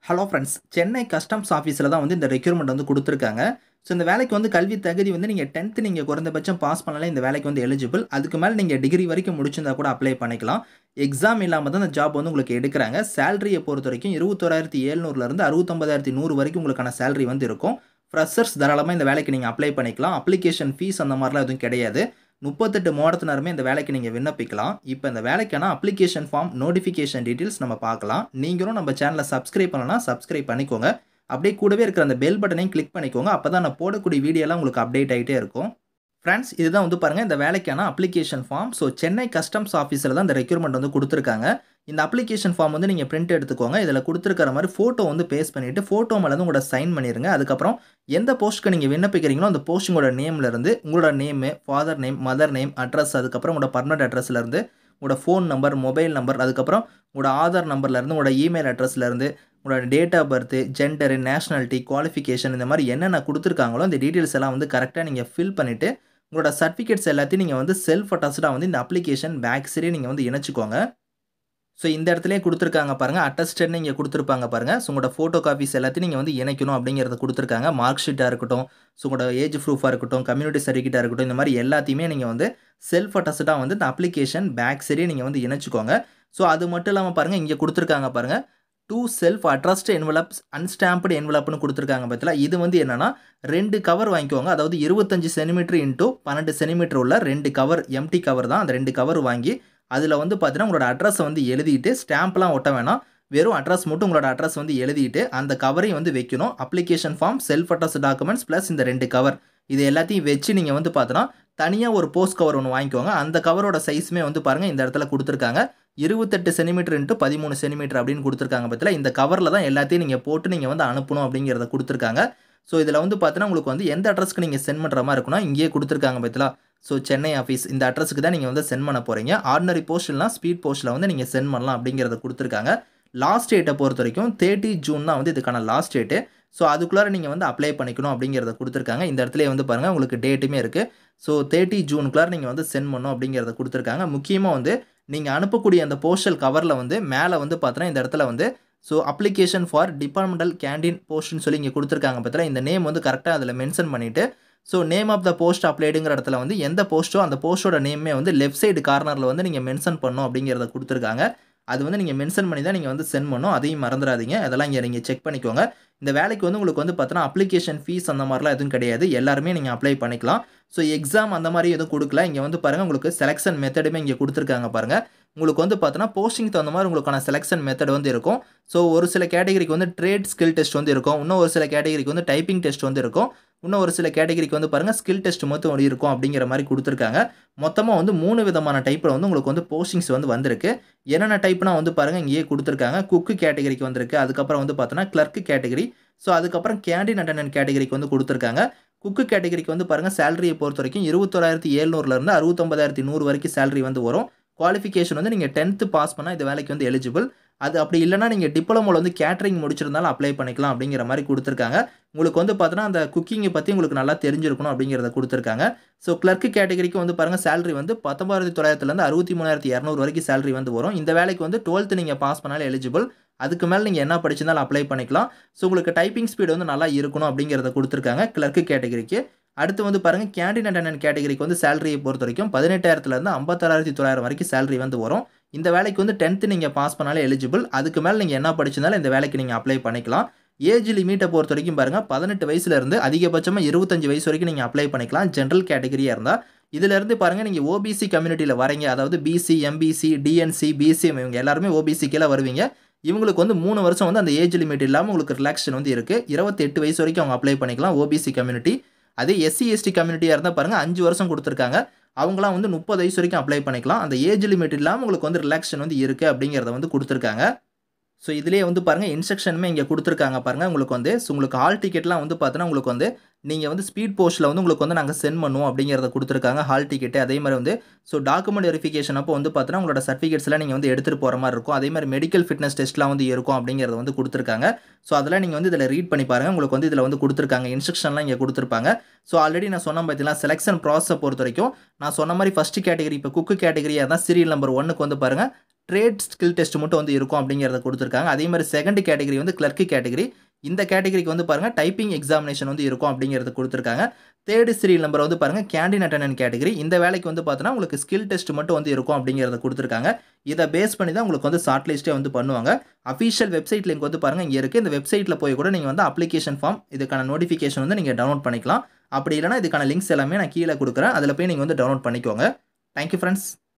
hello friends Chennai customs ஆஃபீஸில் தான் வந்து இந்த ரெக்யூர்மெண்ட் வந்து கொடுத்துருக்காங்க ஸோ இந்த வேலைக்கு வந்து கல்வி தகுதி வந்து நீங்கள் டென்த்து நீங்கள் குறைந்தபட்சம் பாஸ் பண்ணாலே இந்த வேலைக்கு வந்து எலிஜிபிள் அதுக்கு மேலே நீங்கள் டிகிரி வரைக்கும் முடிச்சிருந்தா கூட அப்ளை பண்ணிக்கலாம் எக்ஸாம் இல்லாமல் தான் இந்த ஜாப் வந்து உங்களுக்கு எடுக்கிறாங்க சேலரியை பொறுத்த வரைக்கும் இருபத்தோராயிரத்தி எழுநூறுலேருந்து அறுபத்தொம்பதாயிரத்தி நூறு வரைக்கும் உங்களுக்கான சேலரி வந்து இருக்கும் ஃப்ரெஷர்ஸ் தாராளமாக இந்த வேலைக்கு நீங்கள் அப்ளை பண்ணிக்கலாம் அப்ளிகேஷன் ஃபீஸ் அந்த மாதிரிலாம் எதுவும் கிடையாது முப்பத்தெட்டு மாவட்டத்தினருமே இந்த வேலைக்கு நீங்கள் விண்ணப்பிக்கலாம் இப்போ இந்த வேலைக்கான அப்ளிகேஷன் ஃபார்ம் நோட்டிஃபிகேஷன் டீட்டெயில்ஸ் நம்ம பார்க்கலாம் நீங்களும் நம்ம சேனலை சப்ஸ்கிரைப் பண்ணலன்னா சப்ஸ்கிரைப் பண்ணிக்கோங்க அப்படியே கூடவே இருக்கிற அந்த பெல் பட்டனையும் கிளிக் பண்ணிக்கோங்க அப்போ தான் நான் போடக்கூடிய வீடியோலாம் உங்களுக்கு அப்டேட் ஆகிட்டே இருக்கும் ஃப்ரெண்ட்ஸ் இதுதான் வந்து பாருங்கள் இந்த வேலைக்கான application form so Chennai customs ஆஃபீஸில் தான் இந்த ரெக்யூர்மெண்ட் வந்து கொடுத்துருக்காங்க இந்த அப்ளிகேஷன் ஃபார்ம் வந்து நீங்கள் பிரிண்ட் எடுத்துக்கோங்க இதில் கொடுத்துருக்கிற மாதிரி ஃபோட்டோ வந்து பேஸ்ட் பண்ணிவிட்டு ஃபோட்டோ மேலே வந்து உங்களோட சைன் பண்ணிடுங்க அதுக்கப்புறம் எந்த போஸ்ட்டுக்கு நீங்கள் விண்ணப்பிக்கிறீங்களோ அந்த போஸ்ட்டுங்களோட நேம்லேருந்து உங்களோட name father name mother name address அதுக்கப்புறம் உங்களோட பர்மனெண்ட் அட்ரஸ்லேருந்து உங்களோட ஃபோன் நம்பர் மொபைல் நம்பர் அதுக்கப்புறம் உங்களோட ஆதார் நம்பர்லேருந்து உங்களோட இமெயில் அட்ரஸ்லேருந்து உங்களோட date of birth gender nationality qualification இந்த மாதிரி என்னென்ன கொடுத்துருக்காங்களோ இந்த டீட்டெயில்ஸ் எல்லாம் வந்து கரெக்டாக நீங்கள் ஃபில் பண்ணிவிட்டு உங்களோட சர்டிஃபிகேட்ஸ் எல்லாத்தையும் நீங்கள் வந்து செல்ஃப் அட்டாச்சாக வந்து இந்த அப்ளிகேஷன் பேக் சரி நீங்கள் வந்து இணைச்சிக்கோங்க ஸோ இந்த இடத்துலேயே கொடுத்துருக்காங்க பாருங்கள் அட்டஸ்டட்னு இங்கே கொடுத்துருப்பாங்க பாருங்கள் ஸோ உங்களோட ஃபோட்டோ காப்பீஸ் எல்லாத்தையும் நீங்கள் வந்து இணைக்கணும் அப்படிங்கிறத கொடுத்துருக்காங்க மார்க் ஷீட்டாக இருக்கட்டும் ஸோ உங்களோட ஏஜ் ப்ரூஃபாக இருக்கட்டும் கம்யூனிட்டி சர்டிஃபிகேட்டாக இருக்கட்டும் இந்த மாதிரி எல்லாத்தையுமே நீங்கள் வந்து செல்ஃப் அட்டஸ்டாக வந்து இந்த அப்ளிகேஷன் பேக் சரியே நீங்கள் வந்து இணைச்சிக்கோங்க ஸோ அது மட்டும் இல்லாமல் பாருங்கள் இங்கே கொடுத்துருக்காங்க பாருங்கள் two self addressed envelopes unstamped என்வலப்னு கொடுத்துருக்காங்க பார்த்தீங்களா இது வந்து என்னென்னா ரெண்டு கவர் வாங்கிக்கோங்க அதாவது இருபத்தஞ்சு சென்டிமீட்டர் இன்ட்டு பன்னெண்டு சென்டிமீட்டர் உள்ள ரெண்டு கவர் எம்டி கவர் தான் அந்த ரெண்டு கவர் வாங்கி அதில் வந்து பார்த்தீங்கன்னா உங்களோட அட்ரஸை வந்து எழுதிட்டு ஸ்டாம்ப்லாம் ஒட்ட வேணாம் வெறும் அட்ரஸ் மட்டும் உங்களோட அட்ரஸ் வந்து எழுதிட்டு அந்த கவரையும் வந்து வைக்கணும் application form self address documents plus இந்த ரெண்டு கவர் இது எல்லாத்தையும் வச்சு நீங்கள் வந்து பார்த்தோன்னா தனியாக ஒரு போஸ்ட் கவர் ஒன்று வாங்கிக்கோங்க அந்த கவரோட சைஸுமே வந்து பாருங்கள் இந்த இடத்துல கொடுத்துருக்காங்க இருபத்தெட்டு சென்டிமீட்டர் இன்ட்டு பதிமூணு சென்டிமீட்டர் அப்படின்னு கொடுத்துருக்காங்க பற்றில இந்த கவரில் தான் எல்லாத்தையும் நீங்கள் போட்டு நீங்கள் வந்து அனுப்பணும் அப்படிங்கிறத கொடுத்துருக்காங்க ஸோ இதில் வந்து பார்த்தீங்கன்னா உங்களுக்கு வந்து எந்த அட்ரஸ்க்கு நீங்கள் சென்ட் பண்ணுற மாதிரி இருக்குன்னா இங்கேயே கொடுத்துருக்காங்க பற்றிலா ஸோ சென்னை ஆஃபீஸ் இந்த அட்ரஸுக்கு தான் நீங்கள் வந்து சென்ட் பண்ண போகிறீங்க ஆர்டினரி போஸ்ட்னா ஸ்பீட் போஸ்ட்டில் வந்து நீங்கள் சென்ட் பண்ணலாம் அப்படிங்கிறத கொடுத்துருக்காங்க லாஸ்ட் டேட்டை பொறுத்த வரைக்கும் தேர்ட்டி ஜூன் தான் வந்து இதுக்கான லாஸ்ட் டேட்டு ஸோ அதுக்குள்ளார நீங்கள் வந்து அப்ளை பண்ணிக்கணும் அப்படிங்கிறத கொடுத்துருக்காங்க இந்த இடத்துல வந்து பாருங்கள் உங்களுக்கு டேட்டுமே இருக்குது ஸோ தேர்ட்டி ஜூனுக்குள்ளார நீங்கள் வந்து சென்ட் பண்ணணும் அப்படிங்கிறத கொடுத்துருக்காங்க முக்கியமாக வந்து நீங்கள் அனுப்பக்கூடிய அந்த போஸ்டல் கவரில் வந்து மேலே வந்து பார்த்தோன்னா இந்த இடத்துல வந்து so application for departmental canteen போஸ்ட்னு சொல்லி இங்கே கொடுத்துருக்காங்க பார்த்தா இந்த நேம் வந்து கரெக்டாக அதில் மென்ஷன் பண்ணிவிட்டு so name of the post அப்ளைடுங்கிற இடத்துல வந்து எந்த போஸ்ட்டோ அந்த போஸ்ட்டோட நேமே வந்து லெஃப்ட் சைடு கார்னரில் வந்து நீங்கள் மென்ஷன் பண்ணணும் அப்படிங்கிறத கொடுத்துருக்காங்க அது வந்து நீங்கள் மென்ஷன் பண்ணி தான் நீங்கள் வந்து சென்ட் பண்ணணும் அதையும் மறந்துடாதீங்க அதெல்லாம் இங்கே நீங்கள் செக் பண்ணிக்கோங்க இந்த வேலைக்கு வந்து உங்களுக்கு வந்து பார்த்தோன்னா அப்ளிகேஷன் ஃபீஸ் அந்த மாதிரிலாம் எதுவும் கிடையாது எல்லாருமே நீங்கள் அப்ளை பண்ணிக்கலாம் ஸோ எக்ஸாம் அந்த மாதிரி எதுவும் கொடுக்கல இங்கே வந்து பாருங்கள் உங்களுக்கு செலெக்ஷன் மெத்தடுமே இங்கே கொடுத்துருக்காங்க பாருங்கள் உங்களுக்கு வந்து பார்த்தோன்னா போஸ்டிங் தகுந்த மாதிரி உங்களுக்கான செலெக்ஷன் மெத்தட் வந்து இருக்கும் ஸோ ஒரு சில கேட்டகரிக்கு வந்து ட்ரேட் ஸ்கில் டெஸ்ட் வந்து இருக்கும் இன்னும் ஒரு சில கேட்டகரிக்கு வந்து டைப்பிங் டெஸ்ட் வந்து இருக்கும் இன்னும் ஒரு சில கேட்டகரிக்கு வந்து பாருங்கள் ஸ்கில் டெஸ்ட் மட்டும் இருக்கும் அப்படிங்கிற மாதிரி கொடுத்துருக்காங்க மொத்தமாக வந்து மூணு விதமான டைப்பில் வந்து உங்களுக்கு வந்து போஸ்டிங்ஸ் வந்து வந்திருக்கு என்னென்ன டைப்னா வந்து பாருங்கள் இங்கேயே கொடுத்துருக்காங்க குக்கு கேட்டகரிக்கு வந்திருக்கு அதுக்கப்புறம் வந்து பார்த்தோன்னா கிளர்க்கு கேட்டகரி ஸோ அதுக்கப்புறம் கேண்டீன் அட்டண்டன்ட் கேட்டகரிக்கு வந்து கொடுத்துருக்காங்க குக்கு கேட்டகரிக்கு வந்து பாருங்கள் சேலரியை பொறுத்த வரைக்கும் இருபத்தோராயிரத்தி எழுநூறுலேருந்து அறுபத்தொம்பதாயிரத்தி நூறு வரைக்கும் சேலரி வந்து வரும் குவாலிஃபிகேஷன் வந்து நீங்கள் டென்த்து பாஸ் பண்ணால் இந்த வேலைக்கு வந்து எலிஜிபிள் அது அப்படி இல்லைனா நீங்கள் டிப்ளமோவில் வந்து கேட்ரிங் முடிச்சிருந்தாலும் அப்ளை பண்ணிக்கலாம் அப்படிங்கிற மாதிரி கொடுத்துருக்காங்க உங்களுக்கு வந்து பார்த்தோன்னா அந்த குக்கிங்கை பற்றி உங்களுக்கு நல்லா தெரிஞ்சிருக்கணும் அப்படிங்கிறத கொடுத்துருக்காங்க ஸோ கிளர்க்கு கேட்டகரிக்கு வந்து பாருங்கள் சேலரி வந்து பத்தொம்பதாயிரத்தி தொள்ளாயிரத்துலேருந்து அறுபத்தி மூணாயிரத்தி இரநூறு வரைக்கும் சேலரி வந்து வரும் இந்த வேலைக்கு வந்து டுவெல்த்து நீங்கள் பாஸ் பண்ணாலும் எலிஜிபிள் அதுக்கு மேலே நீங்கள் என்ன படிச்சிருந்தாலும் அப்ளை பண்ணிக்கலாம் ஸோ உங்களுக்கு டைப்பிங் ஸ்பீடு வந்து நல்லா இருக்கணும் அப்படிங்கிறத கொடுத்துருக்காங்க கிளர்க்கு கேட்டகரிக்கு அடுத்து வந்து பாருங்கள் கேண்டீன் அட்டண்டன்ட் கேட்டகரிக்கு வந்து சேலரியை பொறுத்த வரைக்கும் பதினெட்டாயிரத்துலேருந்து ஐம்பத்தாறாயிரத்தி தொள்ளாயிரம் வரைக்கும் சேலரி வந்து வரும் இந்த வேலைக்கு வந்து டென்த்து நீங்கள் பாஸ் பண்ணாலே எலிஜிபிள் அதுக்கு மேலே நீங்கள் என்ன படிச்சிருந்தாலும் இந்த வேலைக்கு நீங்கள் அப்ளை பண்ணிக்கலாம் ஏஜ் லிமிட்டை பொறுத்த வரைக்கும் பாருங்கள் பதினெட்டு வயசுலேருந்து அதிகபட்சமாக இருபத்தஞ்சு வயசு வரைக்கும் நீங்கள் அப்ளை பண்ணிக்கலாம் ஜென்ரல் கேட்டகரியாக இருந்தால் இதிலேருந்து பாருங்கள் நீங்கள் ஓபிசி கம்யூனிட்டியில் வரீங்க அதாவது பிசி எம்பிசி டிஎன்சி பிசிஎம் இவங்க எல்லாருமே ஓபிசி கீழே வருவீங்க இவங்களுக்கு வந்து மூணு வருஷம் வந்து அந்த ஏஜ் லிமிட் இல்லாமல் உங்களுக்கு ரிலாக்ஷன் வந்து இருக்குது இருபத்தெட்டு வயசு வரைக்கும் அவங்க அப்ளை பண்ணிக்கலாம் ஓபிசி கம்யூனிட்டி அதே எஸ்சி எஸ்டி கம்யூனிட்டியாக இருந்தால் பாருங்கள் அஞ்சு வருஷம் கொடுத்துருக்காங்க அவங்களாம் வந்து முப்பது வயசு வரைக்கும் அப்ளை பண்ணிக்கலாம் அந்த ஏஜ் லிமிட் இல்லாமல் உங்களுக்கு வந்து ரிலாக்ஷன் வந்து இருக்குது அப்படிங்கிறத வந்து கொடுத்துருக்காங்க ஸோ இதிலே வந்து பாருங்கள் இன்ஸ்ட்ரக்ஷனுமே இங்கே கொடுத்துருக்காங்க பாருங்கள் உங்களுக்கு வந்து ஸோ உங்களுக்கு ஹால் டிக்கெட்லாம் வந்து பார்த்தோன்னா உங்களுக்கு வந்து நீங்கள் வந்து ஸ்பீட் போஸ்ட்டில் வந்து உங்களுக்கு வந்து நாங்கள் சென்ட் பண்ணுவோம் அப்படிங்கிறத கொடுத்துருக்காங்க ஹால் டிக்கெட்டு அதே மாதிரி வந்து ஸோ டாக்குமெண்ட் வெரிஃபிகேஷன் அப்போ வந்து பார்த்தீங்கன்னா உங்களோட சர்டிஃபிகேட்ஸ்லாம் நீங்கள் வந்து எடுத்துகிட்டு போகிற மாதிரி இருக்கும் அதே மாதிரி மெடிக்கல் ஃபிட்னஸ் டெஸ்ட்லாம் வந்து இருக்கும் அப்படிங்கிறத வந்து கொடுத்துருக்காங்க ஸோ அதெல்லாம் நீங்கள் வந்து இதில் ரீட் பண்ணி பாருங்கள் உங்களுக்கு வந்து இதில் வந்து கொடுத்துருக்காங்க இன்ஸ்ட்ரக்ஷன்லாம் இங்கே கொடுத்துருப்பாங்க ஸோ ஆல்ரெடி நான் சொன்ன பார்த்தீங்கன்னா செலெக்ஷன் ப்ராசஸை பொறுத்த வரைக்கும் நான் சொன்ன மாதிரி ஃபஸ்ட்டு கேட்டகரி இப்போ குக்கு கேட்டகரியாக தான் சீரியல் நம்பர் ஒன்னுக்கு வந்து பாருங்கள் ட்ரேட் ஸ்கில் டெஸ்ட் மட்டும் வந்து இருக்கும் அப்படிங்கிறத கொடுத்துருக்காங்க அதே மாதிரி செகண்ட் கேட்டகரி வந்து கிளர்க்கு கேட்டகரி இந்த கேட்டகரிக்கு வந்து பாருங்கள் டைப்பிங் எக்ஸாமினேஷன் வந்து இருக்கும் அப்படிங்கிறத கொடுத்துருக்காங்க தேர்டு சீரியல் நம்பர் வந்து பாருங்கள் கேண்டின் அட்டனன் கேட்டகரி இந்த வேலைக்கு வந்து பார்த்தோன்னா உங்களுக்கு ஸ்கில் டெஸ்ட் மட்டும் வந்து இருக்கும் அப்படிங்கிறத கொடுத்துருக்காங்க இதை பேஸ் பண்ணி தான் உங்களுக்கு வந்து ஷார்ட் லிஸ்ட்டே வந்து பண்ணுவாங்க அஃபிஷியல் வெப்சைட் லிங்க் வந்து பாருங்கள் இங்கே இருக்குது இந்த வெப்சைட்டில் போய் கூட நீங்கள் வந்து அப்ளிகேஷன் ஃபார்ம் இதுக்கான நோட்டிஃபிகேஷன் வந்து நீங்கள் டவுன்லோட் பண்ணிக்கலாம் அப்படி இல்லைனா இதுக்கான லிங்க்ஸ் எல்லாமே நான் கீழே கொடுக்குறேன் அதில் போய் நீங்கள் வந்து டவுன்லோட் பண்ணிக்கோங்க தேங்க்யூ ஃப்ரெண்ட்ஸ்